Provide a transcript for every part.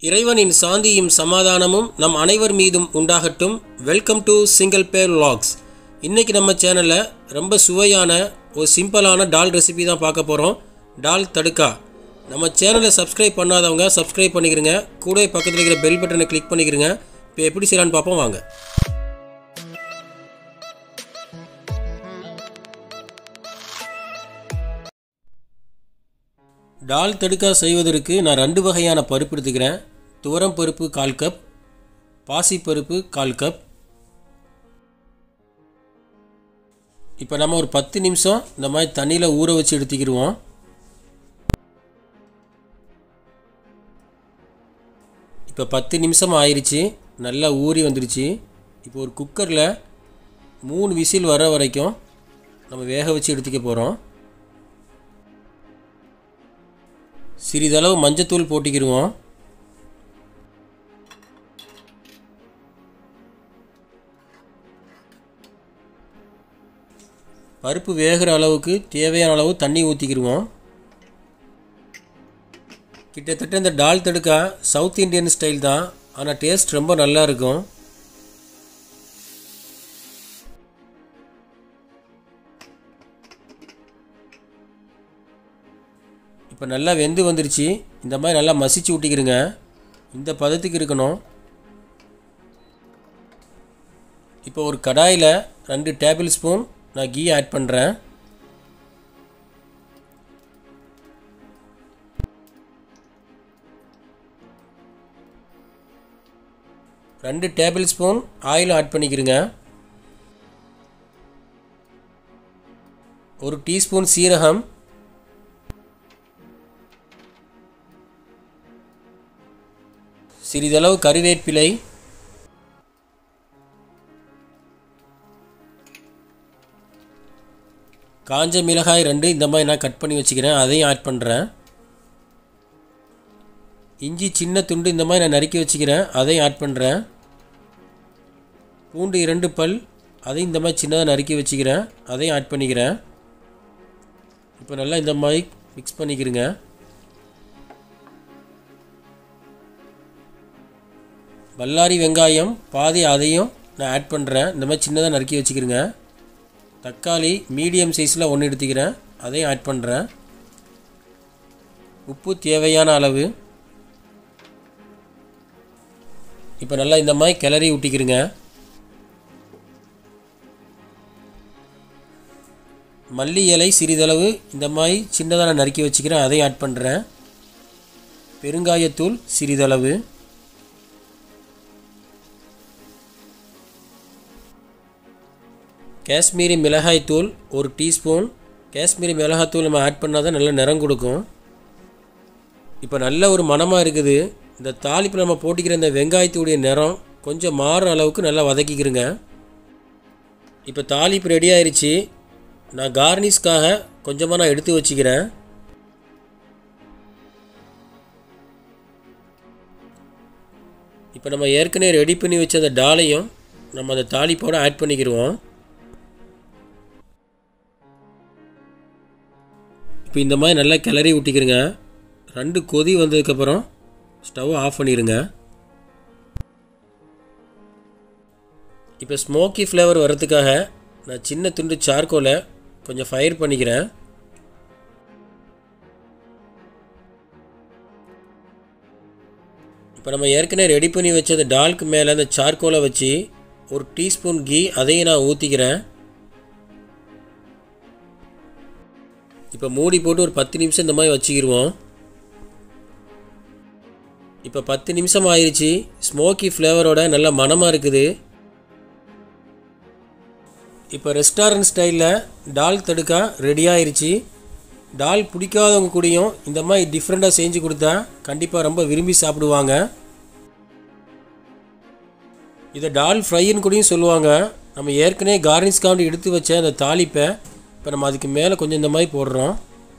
இறைவனின் சாந்தியும் சமாதானமும் நம் அனைவர் மீதும் உண்டாகட்டும் வெல்கம் டு சிங்கிள் பேர் லாக்ஸ் இன்றைக்கி நம்ம சேனலில் ரொம்ப சுவையான ஒரு சிம்பிளான டால் ரெசிபி தான் பார்க்க போகிறோம் டால் தடுக்கா நம்ம சேனலை சப்ஸ்கிரைப் பண்ணாதவங்க சப்ஸ்கிரைப் பண்ணிக்கிறங்க கூட பக்கத்தில் இருக்கிற பெல் பட்டனை கிளிக் பண்ணிக்கிறங்க இப்போ எப்படி செய்யலான்னு பார்ப்போம் வாங்க டால் தடுக்கா செய்வதற்கு நான் ரெண்டு வகையான பருப்பு எடுத்துக்கிறேன் துவரம் பருப்பு கால் கப் பாசிப்பருப்பு கால் கப் இப்போ நம்ம ஒரு பத்து நிமிஷம் இந்த மாதிரி தண்ணியில் ஊற வச்சு எடுத்துக்கிடுவோம் இப்போ பத்து நிமிஷம் ஆயிடுச்சு நல்லா ஊறி வந்துடுச்சு இப்போ ஒரு குக்கரில் மூணு விசில் வர வரைக்கும் நம்ம வேக வச்சு எடுத்துக்க போகிறோம் சிறிதளவு மஞ்சத்தூள் போட்டிக்கிடுவோம் பருப்பு வேகிற அளவுக்கு தேவையான அளவு தண்ணி ஊற்றிக்கிடுவோம் கிட்டத்தட்ட இந்த dal tadka south Indian style தான் ஆனால் டேஸ்ட் ரொம்ப நல்லா இருக்கும் இப்போ நல்லா வெந்து வந்துருச்சு இந்த மாதிரி நல்லா மசிச்சு விட்டிக்கிறங்க இந்த பதத்துக்கு இருக்கணும் இப்போ ஒரு கடாயில் ரெண்டு டேபிள் ஸ்பூன் நான் கீ ஆட் பண்ணுறேன் ரெண்டு டேபிள் ஸ்பூன் ஆயில் ஆட் பண்ணிக்கிறங்க ஒரு டீஸ்பூன் சீரகம் சிறிதளவு கருவேப்பிலை காஞ்ச மிளகாய் ரெண்டு இந்த மாதிரி நான் கட் பண்ணி வச்சுக்கிறேன் அதையும் ஆட் பண்ணுறேன் இஞ்சி சின்ன துண்டு இந்த மாதிரி நான் நறுக்கி வச்சுக்கிறேன் அதையும் ஆட் பண்ணுறேன் பூண்டு இரண்டு பல் அதையும் இந்த மாதிரி சின்னதாக நறுக்கி வச்சுக்கிறேன் அதையும் ஆட் பண்ணிக்கிறேன் இப்போ நல்லா இந்த மாதிரி மிக்ஸ் பண்ணிக்கிறேங்க பல்லாரி வெங்காயம் பாதி அதையும் நான் ஆட் பண்ணுறேன் இந்த மாதிரி சின்னதாக நறுக்கி வச்சுக்கிறேங்க தக்காளி மீடியம் சைஸில் ஒன்று எடுத்துக்கிறேன் அதையும் ஆட் பண்ணுறேன் உப்பு தேவையான அளவு இப்போ நல்லா இந்த மாதிரி கிளறி விட்டிக்கிறங்க மல்லி இலை சிறிதளவு இந்த மாதிரி சின்னதாக நான் நறுக்கி வச்சுக்கிறேன் அதையும் ஆட் பண்ணுறேன் பெருங்காயத்தூள் சிறிதளவு காஷ்மீரி மிளகாய் தூள் ஒரு டீஸ்பூன் காஷ்மீரி மிளகாத்தூள் நம்ம ஆட் பண்ணால் தான் நல்ல நிறம் கொடுக்கும் இப்போ நல்ல ஒரு மணமாக இருக்குது இந்த தாளிப்பு நம்ம போட்டிக்கிற இந்த வெங்காயத்துடைய நிறம் கொஞ்சம் மாறுற அளவுக்கு நல்லா வதக்கிக்கிறங்க இப்போ தாளிப்பு ரெடி ஆயிடுச்சு நான் கார்னிஷ்காக கொஞ்சமாக நான் எடுத்து வச்சுக்கிறேன் இப்போ நம்ம ஏற்கனவே ரெடி பண்ணி வச்ச அந்த டாலையும் நம்ம அந்த தாளிப்போடு ஆட் பண்ணிக்கிடுவோம் இப்போ இந்த மாதிரி நல்லா கிளறி விட்டிக்கிறங்க ரெண்டு கொதி வந்ததுக்கப்புறம் ஸ்டவ் ஆஃப் பண்ணிடுங்க இப்போ ஸ்மோக்கி ஃப்ளேவர் வரதுக்காக நான் சின்ன துண்டு சார்கோலை கொஞ்சம் ஃபயர் பண்ணிக்கிறேன் இப்போ நம்ம ஏற்கனவே ரெடி பண்ணி வச்ச அந்த டால்க்கு மேலே அந்த சார்கோலை வச்சு ஒரு டீஸ்பூன் கீ அதையும் நான் ஊற்றிக்கிறேன் இப்போ மூடி போட்டு ஒரு பத்து நிமிஷம் இந்த மாதிரி வச்சுக்கிடுவோம் இப்போ பத்து நிமிஷம் ஆயிடுச்சு ஸ்மோக்கி ஃப்ளேவரோட நல்ல மணமாக இருக்குது இப்போ ரெஸ்டாரண்ட் ஸ்டைலில் டால் தடுக்கா ரெடி ஆயிடுச்சு டால் பிடிக்காதவங்க கூடயும் இந்த மாதிரி டிஃப்ரெண்ட்டாக செஞ்சு கொடுத்தா கண்டிப்பாக ரொம்ப விரும்பி சாப்பிடுவாங்க இதை டால் ஃப்ரைன்னு கூடயும் சொல்லுவாங்க நம்ம ஏற்கனவே கார்னிஷ்காண்டி எடுத்து வச்ச அந்த தாளிப்பை இப்போ நம்ம அதுக்கு மேலே கொஞ்சம் இந்த மாதிரி போடுறோம்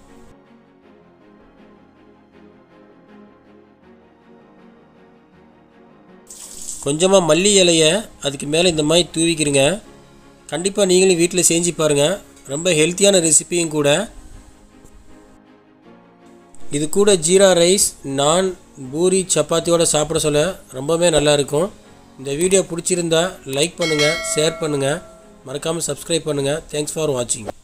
கொஞ்சமாக மல்லி இலையை அதுக்கு மேலே இந்த மாதிரி தூவிக்கிறங்க கண்டிப்பாக நீங்களும் வீட்டில் செஞ்சு பாருங்கள் ரொம்ப ஹெல்த்தியான ரெசிபியும் கூட இது கூட ஜீரா ரைஸ் நான் பூரி சப்பாத்தியோட சாப்பிட சொல்ல ரொம்பவே நல்லா இருக்கும் இந்த வீடியோ பிடிச்சிருந்தா லைக் பண்ணுங்கள் ஷேர் பண்ணுங்கள் மறக்காமல் சப்ஸ்கிரைப் பண்ணுங்கள் தேங்க்ஸ் ஃபார் வாட்சிங்